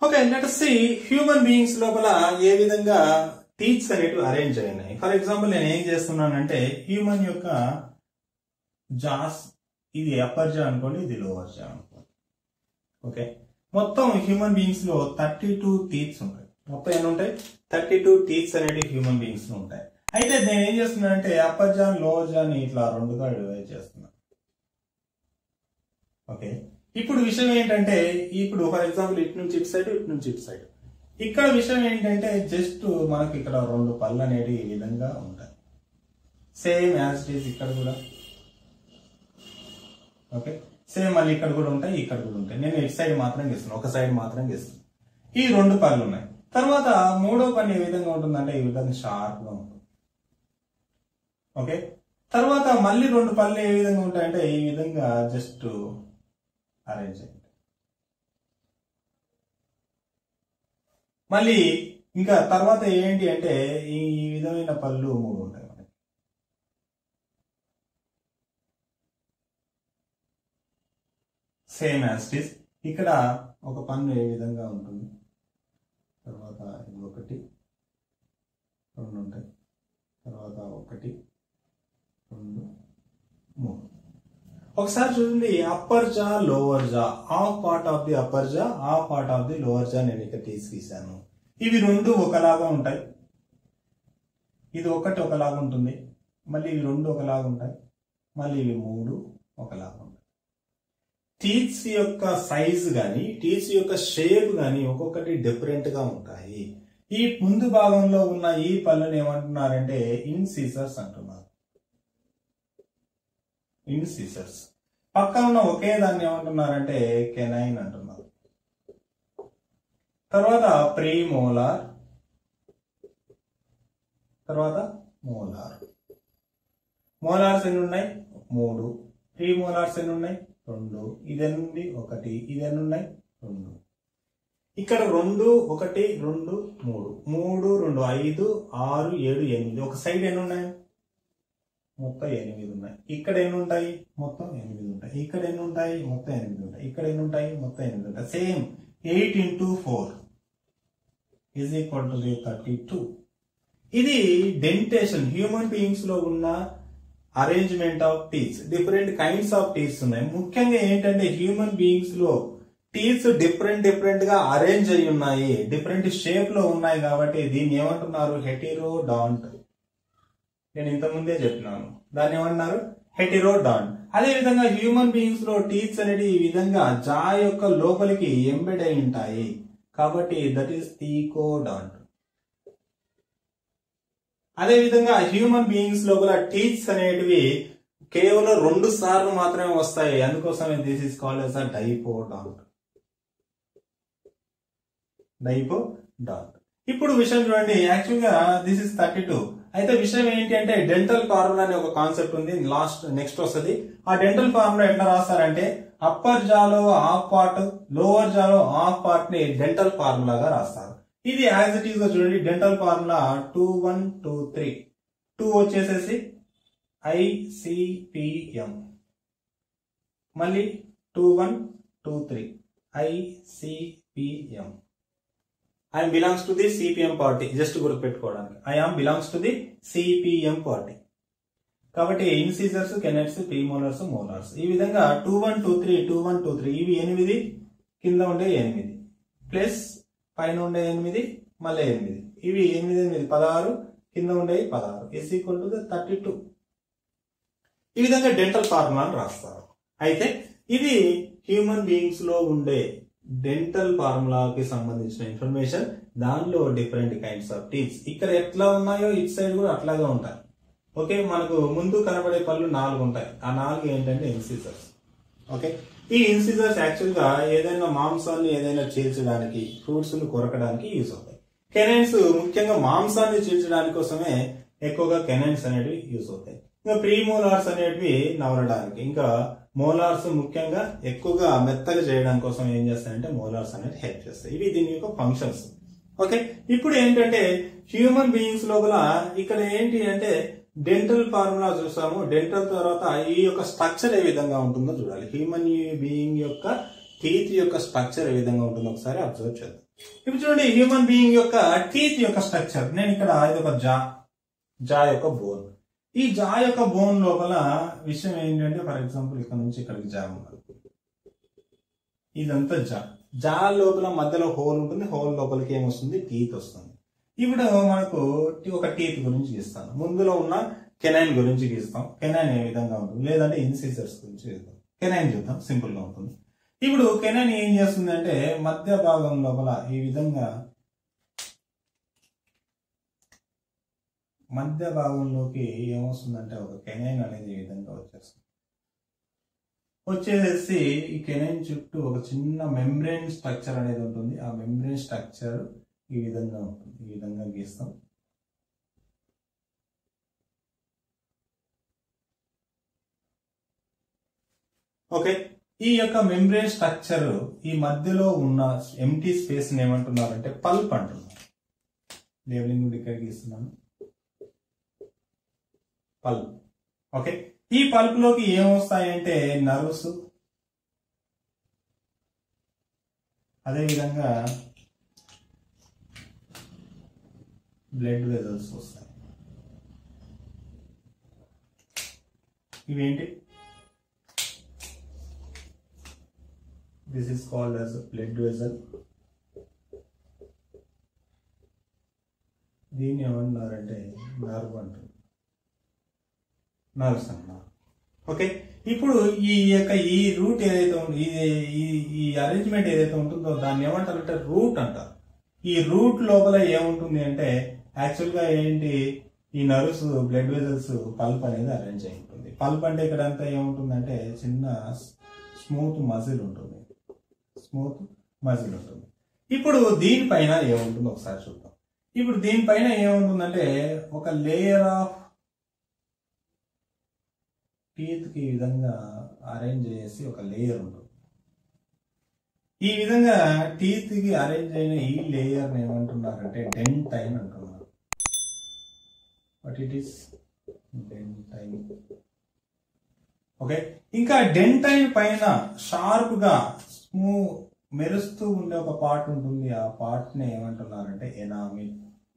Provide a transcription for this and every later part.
okay let see human beings లోపల ఏ విధంగా టీత్స్ అనేటివి అరేంజ్ అయినాయి ఫర్ ఎగ్జాంపుల్ నేను ఏం చేస్తున్నానంటే హ్యూమన్ యొక్క జాస్ ఇది అప్పర్ జా అనుకోండి ఇది లోవర్ జా అనుకోండి ఓకే మొత్తం హ్యూమన్ బీయింగ్స్ లో థర్టీ టూ టీత్స్ ఉంటాయి మొత్తం ఎన్ని ఉంటాయి థర్టీ టూ టీత్స్ అనేవి హ్యూమన్ బీయింగ్స్ లో ఉంటాయి అయితే నేను ఏం చేస్తున్నానంటే అప్పర్ జా లోవర్ జాని ఇట్లా రెండుగా డివైడ్ చేస్తున్నాను ఓకే ఇప్పుడు విషయం ఏంటంటే ఇప్పుడు ఫర్ ఎగ్జాంపుల్ ఇటు నుంచి ఇటు సైడ్ ఇటు నుంచి ఇటు సైడ్ ఇక్కడ విషయం ఏంటంటే జస్ట్ మనకి ఇక్కడ రెండు పళ్ళు అనేవి ఈ విధంగా ఉంటాయి సేమ్ యాజ్ ఇట్ ఈస్ ఇక్కడ కూడా ఓకే సేమ్ మళ్ళీ ఇక్కడ కూడా ఉంటాయి ఇక్కడ కూడా ఉంటాయి నేను ఇటు సైడ్ మాత్రం గీస్తున్నాను ఒక సైడ్ మాత్రం గీస్తున్నాను ఈ రెండు పళ్ళు ఉన్నాయి తర్వాత మూడో పని ఏ విధంగా ఉంటుందంటే ఈ విధంగా షార్ప్ గా ఉంటుంది ఓకే తర్వాత మళ్ళీ రెండు పళ్ళు ఏ విధంగా ఉంటాయంటే ఈ విధంగా జస్ట్ అరేంజ్ అయ్యింది మళ్ళీ ఇంకా తర్వాత ఏంటి అంటే ఈ విధమైన పళ్ళు మూడు ఉంటాయి మనకి సేమ్ యాస్టిస్ ఇక్కడ ఒక పన్ను ఏ విధంగా ఉంటుంది తర్వాత ఇది ఒకటి రెండు ఉంటాయి తర్వాత ఒకటి రెండు మూడు ఒకసారి చూడండి upper jaw lower jaw half part of the upper jaw half part of the lower jaw నేను ఇక్కడ తీసిసాను ఇవి రెండు ఒకలాగా ఉంటాయి ఇది ఒకటి ఒకలాగా ఉంటుంది మళ్ళీ ఇవి రెండు ఒకలాగా ఉంటాయి మళ్ళీ ఇవి మూడు ఒకలాగా ఉంటాయి టీత్స్ యొక్క సైజ్ గాని టీత్స్ యొక్క షేప్ గాని ఒక్కొక్కటి డిఫరెంట్ గా ఉంటాయి ఈ ముందు భాగంలో ఉన్న ఈ పళ్ళని ఏమంటున్నారంటే ఇన్సీసర్స్ అంటున్నారు ఇన్సీసర్స్ పక్కన ఉన్న ఒకే దాన్ని ఏమంటున్నారంటే కెనైన్ అంటున్నారు తర్వాత ప్రీ మోలార్ తర్వాత మోలార్ మోలార్స్ ఎన్ని ఉన్నాయి మూడు ప్రీ మోలార్స్ ఎన్ని ఉన్నాయి రెండు ఇదెన్ని ఒకటి ఇదెన్ని ఉన్నాయి రెండు ఇక్కడ రెండు ఒకటి రెండు మూడు మూడు రెండు ఐదు ఆరు ఏడు ఎనిమిది ఒక సైడ్ ఎన్ని ఉన్నాయి మొత్తం ఎనిమిది ఉన్నాయి ఇక్కడ ఎన్ని ఉంటాయి మొత్తం ఎనిమిది ఉంటాయి ఇక్కడ ఎన్ని ఉంటాయి మొత్తం ఎనిమిది ఉంటాయి ఇక్కడ ఎన్ని ఉంటాయి మొత్తం ఎనిమిది ఉంటాయి same eight into four is equal to thirty two ఇది డెంటేషన్ హ్యూమన్ బీయింగ్స్ లో ఉన్న arrangement of teeths different kinds of teeths ఉన్నాయి ముఖ్యంగా ఏంటంటే హ్యూమన్ బీయింగ్స్ లో టీత్స్ డిఫరెంట్ డిఫరెంట్ గా అరేంజ్ అయి ఉన్నాయి డిఫరెంట్ షేప్ లో ఉన్నాయి కాబట్టి దీన్ని ఏమంటున్నారు హెటిరోడాంట్ నేను ఇంతకుముందే చెప్పినాను దాన్ని ఏమన్నారు హెటిరోడాంట్ అదే విధంగా హ్యూమన్ బీయింగ్స్ లో టీత్స్ అనేది ఈ విధంగా జా యొక్క లోపలికి ఎంబెడ్ అయి ఉంటాయి కాబట్టి దట్ ఈస్ థీకోడాంట్ అదే విధంగా హ్యూమన్ బీయింగ్స్ లోపల టీత్స్ అనేటివి కేవలం రెండు సార్లు మాత్రమే వస్తాయి అందుకోసమే this is called as a diphyodont diphyodont ఇప్పుడు విషయం చూడండి యాక్చువల్ గా దిస్ ఇస్ థర్టీ టూ అయితే విషయం ఏంటి అంటే డెంటల్ ఫార్ములా అనే ఒక కాన్సెప్ట్ ఉంది లాస్ట్ నెక్స్ట్ వస్తుంది ఆ డెంటల్ ఫార్ములా ఎట్లా రాస్తారంటే అప్పర్ జాలో హాఫ్ పార్ట్ లోవర్ జాలో హాఫ్ పార్ట్ ని డెంటల్ ఫార్ములాగా రాస్తారు ఇది యాజ్ ఇట్ ఈస్ గా చూడండి dental formula two one two three two వచ్చేసేసి ఐసిపిఎం మళ్ళీ two one two three ICPM I belongs to the CPM party just గుర్తుపెట్టుకోవడానికి I am belongs to the CPM party కాబట్టి incisors canines premolars molars ఈ విధంగా two one two three two one two three ఇవి ఎనిమిది కింద ఉండే ఎనిమిది plus పైన ఉండే ఎనిమిది మళ్ళీ ఎనిమిది ఇవి ఎనిమిది ఎనిమిది పదహారు కింద ఉండేవి పదహారు is equal to thirty two ఈ విధంగా డెంటల్ ఫార్ములాను రాస్తారు అయితే ఇది హ్యూమన్ బీయింగ్స్ లో ఉండే డెంటల్ ఫార్ములాకి సంబంధించిన ఇన్ఫర్మేషన్ దానిలో డిఫరెంట్ కైండ్స్ ఆఫ్ టీత్స్ ఇక్కడ ఎట్లా ఉన్నాయో ఇట్ సైడ్ కూడా అట్లాగే ఉంటాయి ఓకే మనకు ముందు కనబడే పళ్ళు నాలుగు ఉంటాయి ఆ నాలుగు ఏంటంటే ఇన్సిజర్స్ ఓకే ఈ ఇన్సిజర్స్ యాక్చువల్ గా ఏదైనా మాంసాన్ని ఏదైనా చీల్చడానికి ఫ్రూట్స్ ను కొరకడానికి యూజ్ అవుతాయి కెనైన్స్ ముఖ్యంగా మాంసాన్ని చీల్చడానికి కోసమే ఎక్కువగా కెనైన్స్ అనేవి యూజ్ అవుతాయి ఇంకా ప్రీమోలార్స్ అనేటివి నవరడానికి ఇంకా మోలార్స్ ముఖ్యంగా ఎక్కువగా మెత్తగా చేయడం కోసం ఏం చేస్తాయంటే మోలార్స్ అనేది హెల్ప్ చేస్తాయి ఇవి దీని యొక్క ఫంక్షన్స్ ఓకే ఇప్పుడు ఏంటంటే హ్యూమన్ బీయింగ్స్ లోపల ఇక్కడ ఏంటి అంటే డెంటల్ ఫార్ములా చూసాము డెంటల్ తర్వాత ఈ యొక్క స్ట్రక్చర్ ఏ విధంగా ఉంటుందో చూడాలి హ్యూమన్ బీయింగ్ యొక్క టీత్ యొక్క స్ట్రక్చర్ ఏ విధంగా ఉంటుందో ఒకసారి అబ్జర్వ్ చేద్దాం ఇప్పుడు చూడండి హ్యూమన్ బీయింగ్ యొక్క టీత్ యొక్క స్ట్రక్చర్ నేను ఇక్కడ ఇది ఒక జా జా యొక్క బోన్ ఈ జా యొక్క బోన్ లోపల విషయం ఏంటంటే ఫర్ ఎగ్జాంపుల్ ఇక్కడ నుంచి ఇక్కడికి జా ఉన్నది ఇదంతా జా జా లోపల మధ్యలో హోల్ ఉంటుంది హోల్ లోపలికి ఏమొస్తుంది టీత్ వస్తుంది ఇప్పుడు మనకు టీ- ఒక టీత్ గురించి గీస్తాను ముందులో ఉన్న కెనైన్ గురించి గీస్తాం కెనైన్ ఏ విధంగా ఉంటుంది లేదంటే ఇన్సిజర్స్ గురించి గీస్తాం కెనైన్ చూద్దాం సింపుల్ గా ఉంటుంది ఇప్పుడు కెనైన్ ఏం చేస్తుందంటే మధ్య భాగం లోపల ఈ విధంగా మధ్య భాగంలోకి ఏమొస్తుందంటే ఒక కెనైన్ అనేది ఈ విధంగా వచ్చేస్తుంది వచ్చేసి ఈ కెనైన్ చుట్టూ ఒక చిన్న మెంబ్రెయిన్ స్ట్రక్చర్ అనేది ఉంటుంది ఆ మెంబ్రెయిన్ స్ట్రక్చర్ ఈ విధంగా ఉంటుంది ఈ విధంగా గీస్తాం ఓకే ఈ యొక్క మెంబ్రెయిన్ స్ట్రక్చర్ ఈ మధ్యలో ఉన్న ఎంటీ స్పేస్ ఏమంటున్నారంటే పల్ప్ అంటున్నారు లేబులింగ్ కూడా ఇక్కడ గీస్తున్నాను పల్ప్ ఓకే ఈ పల్ప్ లోకి ఏమొస్తాయంటే నర్వ్స్ అదేవిధంగా బ్లడ్ వెజల్స్ వస్తాయి ఇవేంటి this is called as blood vessel దీన్ని ఏమన్నారంటే నర్వ్ అంటారు నర్వ్స్ అన్నారు ఓకే ఇప్పుడు ఈ యొక్క ఈ రూట్ ఏదైతే ఉందో ఇది ఈ ఈ అరేంజ్మెంట్ ఏదైతే ఉంటుందో దాన్ని ఏమంటారంటే రూట్ అంటారు ఈ రూట్ లోపల ఏముంటుంది అంటే యాక్చువల్ గా ఏంటి ఈ నర్వ్స్ బ్లడ్ వెజల్స్ పల్ప్ అనేది అరేంజ్ అయి ఉంటుంది పల్ప్ అంటే ఇక్కడ అంతా ఏముంటుందంటే చిన్న స్మూత్ మజిల్ ఉంటుంది స్మూత్ మజిల్ ఉంటుంది ఇప్పుడు దీనిపైన ఏముంటుందో ఒకసారి చూద్దాం ఇప్పుడు దీనిపైన ఏముంటుందంటే ఒక లేయర్ ఆఫ్ టీత్ కి ఈ విధంగా అరేంజ్ చేసి ఒక లేయర్ ఉంటుంది ఈ విధంగా టీత్ కి అరేంజ్ అయిన ఈ లేయర్ ఏమంటున్నారంటే డెంటైన్ అంటున్నారు but it is dentine okay ఇంకా డెంటైన్ పైన షార్ప్ గా స్మూ మెరుస్తూ ఉండే ఒక పార్ట్ ఉంటుంది ఆ పార్ట్ ని ఏమంటున్నారంటే ఎనామిల్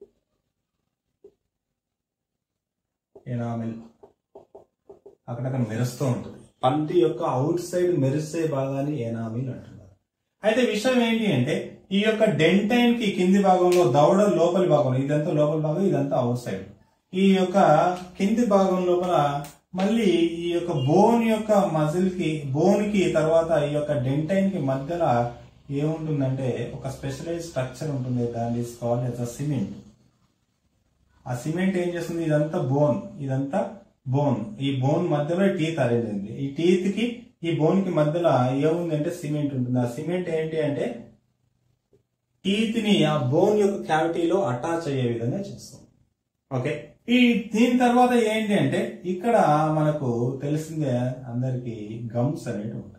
ఎనామిల్ అక్కడక్కడ మెరుస్తూ ఉంటుంది పంటి యొక్క అవుట్ సైడ్ మెరిసే భాగాన్ని ఎనామిల్ అంటున్నారు అయితే విషయం ఏంటి అంటే ఈ యొక్క డెంటైన్ కి కింది భాగంలో దవడ లోపలి భాగం ఇదంతా లోపలి భాగం ఇదంతా అవుట్ సైడ్ ఈ యొక్క కింది భాగం లోపల మళ్ళీ ఈ యొక్క బోన్ యొక్క మజిల్ కి బోన్ కి తర్వాత ఈ యొక్క డెంటైన్ కి మధ్యలో ఏముంటుందంటే ఒక స్పెషలైజ్ స్ట్రక్చర్ ఉంటుంది దాని is call as a cement ఆ సిమెంట్ ఏం చేస్తుంది ఇదంతా బోన్ ఇదంతా బోన్ ఈ బోన్ మధ్యలో టీత్ అరేంజ్ అయింది ఈ టీత్ కి ఈ బోన్ కి మధ్యలో ఏముంది అంటే సిమెంట్ ఉంటుంది ఆ సిమెంట్ ఏంటి అంటే టీత్ ని ఆ బోన్ యొక్క క్యావిటీలో అటాచ్ అయ్యే విధంగా చేస్తుంది ఓకే ఈ దీని తర్వాత ఏంటి అంటే ఇక్కడ మనకు తెలిసిందే అందరికి గమ్స్ అనేవి ఉంటాయి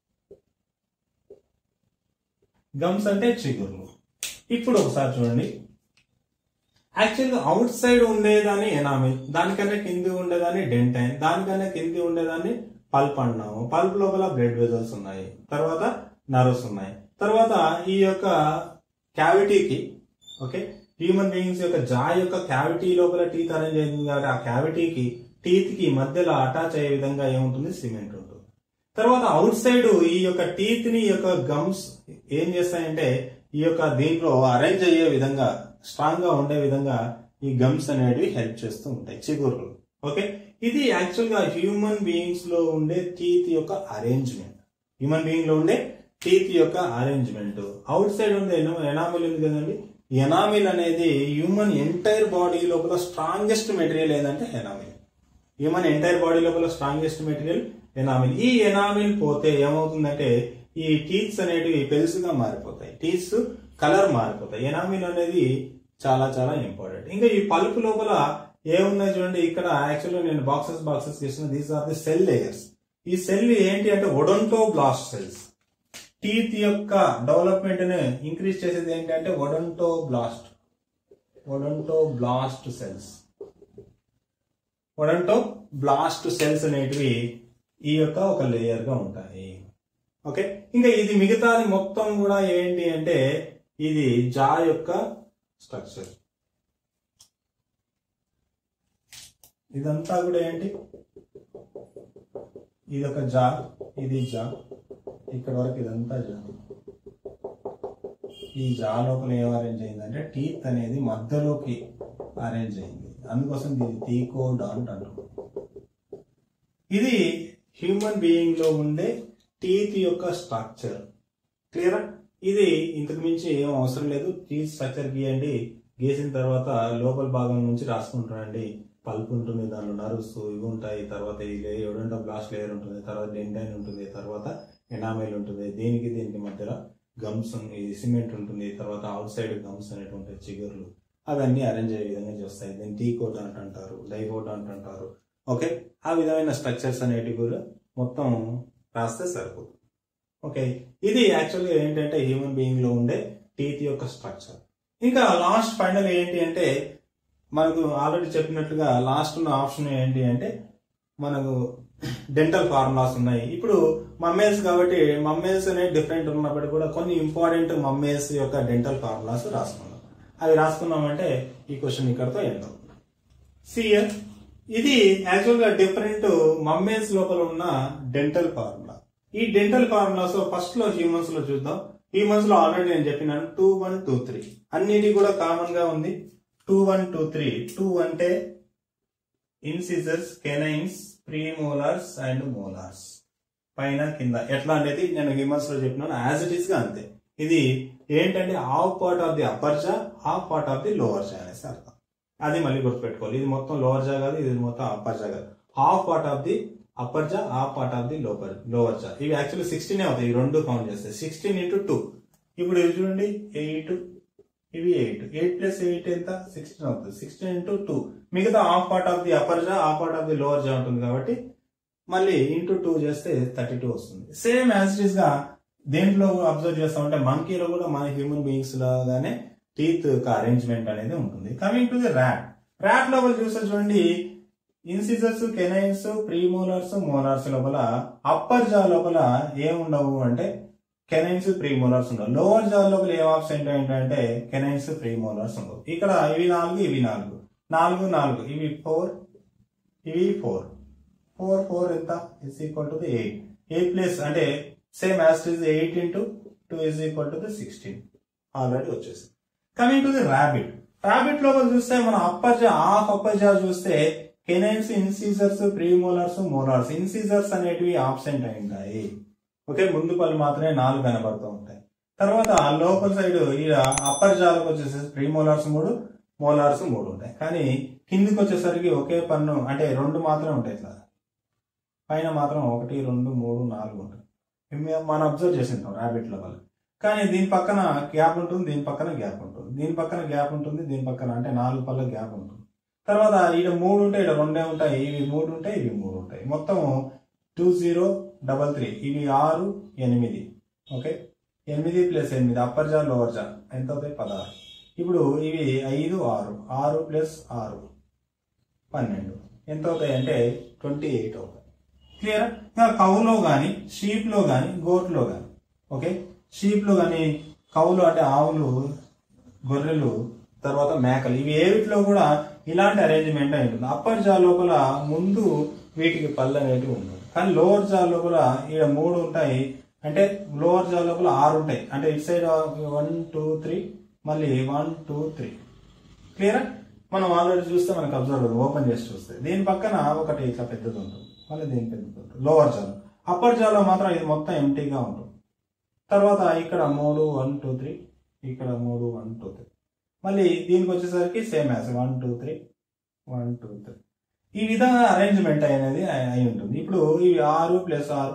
గమ్స్ అంటే చిగుర్లు ఇప్పుడు ఒకసారి చూడండి యాక్చువల్గా అవుట్ సైడ్ ఉండేదాన్ని ఎనామిల్ దానికన్నా కింది ఉండేదాన్ని డెంటైన్ దానికన్నా కింది ఉండేదాన్ని పల్ప్ అన్నాము పల్ప్ లోపల బ్లడ్ వెజల్స్ ఉన్నాయి తర్వాత నర్వ్స్ ఉన్నాయి తర్వాత ఈ యొక్క క్యావిటీకి ఓకే హ్యూమన్ బీయింగ్స్ యొక్క జా యొక్క క్యావిటీ లోపల టీత్ అరేంజ్ అయింది కాబట్టి ఆ క్యావిటీకి టీత్ కి మధ్యలో అటాచ్ అయ్యే విధంగా ఏముంటుంది సిమెంట్ ఉంటుంది తర్వాత అవుట్ సైడ్ ఈ యొక్క టీత్ ని ఈ యొక్క గమ్స్ ఏం చేస్తాయంటే ఈ యొక్క దీంట్లో అరేంజ్ అయ్యే విధంగా స్ట్రాంగ్ గా ఉండే విధంగా ఈ గమ్స్ అనేటివి హెల్ప్ చేస్తూ ఉంటాయి చిగుర్లు ఓకే ఇది యాక్చువల్ గా హ్యూమన్ బీయింగ్స్ లో ఉండే టీత్ యొక్క అరేంజ్మెంట్ హ్యూమన్ బీయింగ్ లో ఉండే టీత్ యొక్క అరేంజ్మెంట్ అవుట్ సైడ్ ఉండే ఎనామిల్ ఉంది కదండి ఎనామిల్ అనేది హ్యూమన్ ఎంటైర్ బాడీ లోపల స్ట్రాంగెస్ట్ మెటీరియల్ ఏదంటే ఎనామిల్ హ్యూమన్ ఎంటైర్ బాడీ లోపల స్ట్రాంగెస్ట్ మెటీరియల్ ఎనామిల్ ఈ ఎనామిల్ పోతే ఏమవుతుందంటే ఈ టీత్స్ అనేటివి పెలుసుగా మారిపోతాయి టీత్స్ కలర్ మారిపోతాయి ఎనామిల్ అనేది చాలా చాలా ఇంపార్టెంట్ ఇంకా ఈ పలుపు లోపల ఏమున్నాయి చూడండి ఇక్కడ యాక్చువల్గా నేను బాక్సెస్ బాక్సెస్ చేసిన these are the cell layers ఈ సెల్ ఏంటి అంటే ఒడొంటో బ్లాస్ట్ సెల్స్ టీత్ యొక్క డెవలప్మెంట్ ని ఇంక్రీజ్ చేసేది ఏంటంటే odontoblast odontoblast cells odontoblast cells అనేటివి ఈ యొక్క ఒక లేయర్ గా ఉంటాయి ఓకే ఇంకా ఇది మిగతాది మొత్తం కూడా ఏంటి అంటే ఇది జా యొక్క స్ట్రక్చర్ ఇదంతా కూడా ఏంటి ఇది ఒక జా ఇది జా ఇక్కడ వరకు ఇదంతా జా ఈ జా లోపల ఏం అరేంజ్ అయిందంటే టీత్ అనేది మధ్యలోకి అరేంజ్ అయింది అందుకోసం దీన్ని టీకోడాంట్ అంటారు ఇది హ్యూమన్ బీయింగ్ లో ఉండే టీత్ యొక్క స్ట్రక్చర్ క్లియరా ఇది ఇంతకు మించి ఏం అవసరం లేదు టీత్ స్ట్రక్చర్ గీయండి గీసిన తర్వాత లోపల భాగం నుంచి రాసుకుంటారండి పల్ప్ ఉంటుంది దాంట్లో నర్వ్స్ ఇవి ఉంటాయి తర్వాత ఈ ఎవడంట బ్లాస్ట్ లేయర్ ఉంటుంది తర్వాత డెండైన్ ఉంటుంది తర్వాత ఎనామెల్ ఉంటుంది దీనికి దీనికి మధ్యలో గమ్స్ ఇది సిమెంట్ ఉంటుంది తర్వాత అవుట్ సైడ్ గమ్స్ అనేవి ఉంటాయి చిగుర్లు అవన్నీ అరేంజ్ అయ్యే విధంగా చేస్తాయి దీన్ని టీ కోట్ అంటారు డైకోట్ అంటారు ఓకే ఆ విధమైన స్ట్రక్చర్స్ అనేటివి కూడా మొత్తం రాస్తే సరిపోతుంది ఓకే ఇది యాక్చువల్గా ఏంటంటే హ్యూమన్ బీయింగ్ లో ఉండే టీత్ యొక్క స్ట్రక్చర్ ఇంకా లాస్ట్ ఫైనల్ ఏంటి అంటే మనకు ఆల్రెడీ చెప్పినట్లుగా లాస్ట్ ఉన్న ఆప్షన్ ఏంటి అంటే మనకు డెంటల్ ఫార్ములాస్ ఉన్నాయి ఇప్పుడు మమ్మేల్స్ కాబట్టి మమ్మేల్స్ అనేది డిఫరెంట్ ఉన్నప్పటికీ కూడా కొన్ని ఇంపార్టెంట్ మమ్మేల్స్ యొక్క డెంటల్ ఫార్ములాస్ రాసుకున్నాం అవి రాసుకున్నామంటే ఈ క్వశ్చన్ ఇక్కడతో ఎండ్ అవుతుంది సియర్ ఇది యాక్చువల్ గా డిఫరెంట్ మమ్మేల్స్ లోపల ఉన్న డెంటల్ ఫార్ములా ఈ డెంటల్ ఫార్ములాస్ ఫస్ట్ లో హ్యూమన్స్ లో చూద్దాం హ్యూమన్స్ లో ఆల్రెడీ నేను చెప్పినాను టూ వన్ టూ త్రీ అన్నిటి కూడా కామన్ గా ఉంది two one two three two అంటే incisors canines premolars and molars పైన కింద ఎట్లా అనేది నేను హ్యూమన్స్ లో చెప్పినాను యాజ్ ఇట్ ఈస్ గా అంతే ఇది ఏంటంటే half part of the upper jaw half part of the lower jaw అనేసి అర్థం అది మళ్ళీ గుర్తుపెట్టుకోవాలి ఇది మొత్తం లోవర్ జా కాదు ఇది మొత్తం అప్పర్ జా కాదు half part of the upper jaw half part of the లోపర్ లోవర్ జా ఇవి యాక్చువల్లీ సిక్స్టీన్ అవుతాయి ఈ రెండు కౌంట్ చేస్తే సిక్స్టీన్ ఇంటూ టూ ఇప్పుడు ఇవి చూడండి ఎయిట్ ఇవి ఎయిట్ ఎయిట్ ప్లస్ ఎయిట్ ఎంత సిక్స్టీన్ అవుతుంది సిక్స్టీన్ ఇంటూ టూ మిగతా half part of the upper jaw half part of the lower jaw ఉంటుంది కాబట్టి మళ్ళీ ఇంటూ టూ చేస్తే థర్టీ టూ వస్తుంది సేమ్ యాజ్ ఇట్ ఈస్ గా దేంట్లో అబ్జర్వ్ చేస్తామంటే మంకీలో కూడా మన హ్యూమన్ బీయింగ్స్ లాగానే టీత్ అరేంజ్మెంట్ అనేది ఉంటుంది coming to the rat rat లోపల చూస్తే చూడండి ఇన్సిజర్స్ కెనైన్స్ ప్రీమోలర్స్ మోలార్స్ లోపల అప్పర్ జా లోపల ఏముండవు అంటే కెనైన్స్ ప్రీమోలర్స్ ఉండవు లోవర్ జా లోపల ఏం ఆప్షన్ ఏంటంటే కెనైన్స్ ప్రీమోలర్స్ ఉండవు ఇక్కడ ఇవి నాలుగు ఇవి నాలుగు నాలుగు నాలుగు ఇవి ఫోర్ ఇవి ఫోర్ ఫోర్ ఫోర్ ఎంత is equal to the eight eight plus అంటే same as is eight into two is equal to the sixteen already వచ్చేసింది coming to the rabbit rabbit లోపల చూస్తే మన అప్పర్ జా హాఫ్ అప్పర్ జా చూస్తే canines ఇన్సీజర్స్ ప్రీమోలర్స్ molars ఇన్సీజర్స్ అనేటివి absent అయి ఉంటాయి ఓకే ముందు పళ్ళు మాత్రమే నాలుగు కనబడుతూ ఉంటాయి తర్వాత లోపల సైడ్ ఈ అప్పర్ జాలకు వచ్చేసి ప్రీమోలార్స్ మూడు మోలార్స్ మూడు ఉంటాయి కానీ కిందికి వచ్చేసరికి ఒకే పన్ను అంటే రెండు మాత్రమే ఉంటాయి ఇట్లా పైన మాత్రం ఒకటి రెండు మూడు నాలుగు ఉంటాయి ఇవి మనం అబ్జర్వ్ చేసింటాం ర్యాబిట్ లెవెల్ కానీ దీని పక్కన గ్యాప్ ఉంటుంది దీని పక్కన గ్యాప్ ఉంటుంది దీని పక్కన గ్యాప్ ఉంటుంది దీని పక్కన అంటే నాలుగు పళ్ళ గ్యాప్ ఉంటుంది తర్వాత ఈడ మూడు ఉంటాయి ఈడ రెండే ఉంటాయి ఇవి మూడు ఉంటాయి ఇవి మూడు ఉంటాయి మొత్తం టూ జీరో డబల్ త్రీ ఇవి ఆరు ఎనిమిది ఓకే ఎనిమిది ప్లస్ ఎనిమిది అప్పర్ జా లోవర్ జా ఎంత అవుతాయి పదహారు ఇప్పుడు ఇవి ఐదు ఆరు ఆరు ప్లస్ ఆరు పన్నెండు ఎంత అవుతాయి అంటే ట్వంటీ ఎయిట్ అవుతాయి క్లియర్ ఇంకా కవులో కానీ షీప్లో కానీ గోట్లో కానీ ఓకే షీప్లో కానీ కవులు అంటే ఆవులు గొర్రెలు తర్వాత మేకలు ఇవి ఏవిట్లో కూడా ఇలాంటి అరేంజ్మెంట్ అయి ఉంటుంది అప్పర్ జా లోపల ముందు వీటికి పళ్ళు అనేటివి ఉండవు కానీ లోవర్ జా లోపల ఇక్కడ మూడు ఉంటాయి అంటే లోవర్ జా లోపల ఆరు ఉంటాయి అంటే ఇటు సైడ్ వన్ టూ త్రీ మళ్ళీ వన్ టూ త్రీ క్లియరా మనం ఆల్రెడీ చూస్తే మనకు అబ్జర్వ్ అవుతుంది ఓపెన్ చేసి చూస్తే దీని పక్కన ఒకటి ఇట్లా పెద్దది ఉంటుంది మళ్ళీ దీని పెద్దది ఉంటుంది లోవర్ జాలో అప్పర్ జాలో మాత్రం ఇది మొత్తం ఎంటీగా ఉంటుంది తర్వాత ఇక్కడ మూడు వన్ టూ త్రీ ఇక్కడ మూడు వన్ టూ త్రీ మళ్ళీ దీనికి వచ్చేసరికి same as one two three one two three ఈ విధంగా అరేంజ్మెంట్ అనేది అయి అయి ఉంటుంది ఇప్పుడు ఇవి ఆరు ప్లస్ ఆరు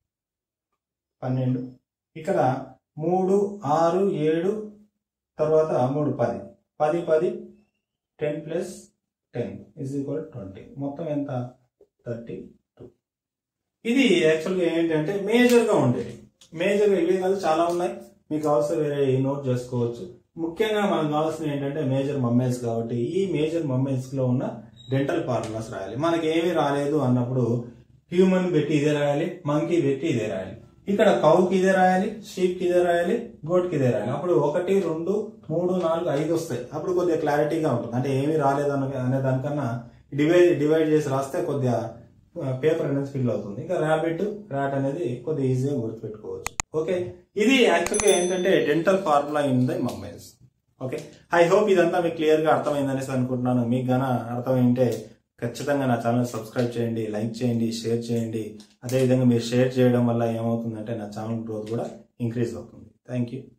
పన్నెండు ఇక్కడ మూడు ఆరు ఏడు తర్వాత మూడు పది పది పది ten plus ten is equal twenty మొత్తం ఎంత థర్టీ టూ ఇది యాక్చువల్గా ఏంటంటే మేజర్గా ఉండేది మేజర్గా ఇవే కాదు చాలా ఉన్నాయి మీకు కావాల్సిన వేరే నోట్ చేసుకోవచ్చు ముఖ్యంగా మనకు కావాల్సిన ఏంటంటే మేజర్ మమ్మేల్స్ కాబట్టి ఈ మేజర్ మమ్మేల్స్ లో ఉన్న డెంటల్ ఫార్ములాస్ రాయాలి మనకి ఏమీ రాలేదు అన్నప్పుడు హ్యూమన్ పెట్టి ఇదే రాయాలి మంకీ పెట్టి ఇదే రాయాలి ఇక్కడ కౌకి ఇదే రాయాలి షీప్ కి ఇదే రాయాలి గోట్ కి ఇదే రాయాలి అప్పుడు ఒకటి రెండు మూడు నాలుగు ఐదు వస్తాయి అప్పుడు కొద్దిగా క్లారిటీగా ఉంటుంది అంటే ఏమీ రాలేదు అన్న- అనే దానికన్నా డివైడ్ డివైడ్ చేసి రాస్తే కొద్దిగా పేపర్ అనేది ఫిల్ అవుతుంది ఇంకా ర్యాబిట్ ర్యాట్ అనేది కొద్దిగా ఈజీగా గుర్తుపెట్టుకోవచ్చు ఓకే ఇది యాక్చువల్గా ఏంటంటే dental formula in the mammals okay I hope ఇదంతా మీకు క్లియర్ గా అర్థమైందనేసి అనుకుంటున్నాను మీకు గన అర్థమైంటే ఖచ్చితంగా నా ఛానల్ సబ్స్క్రైబ్ చేయండి లైక్ చేయండి షేర్ చేయండి అదేవిధంగా మీరు షేర్ చేయడం వల్ల ఏమవుతుందంటే నా ఛానల్ గ్రోత్ కూడా ఇంక్రీజ్ అవుతుంది థ్యాంక్ యూ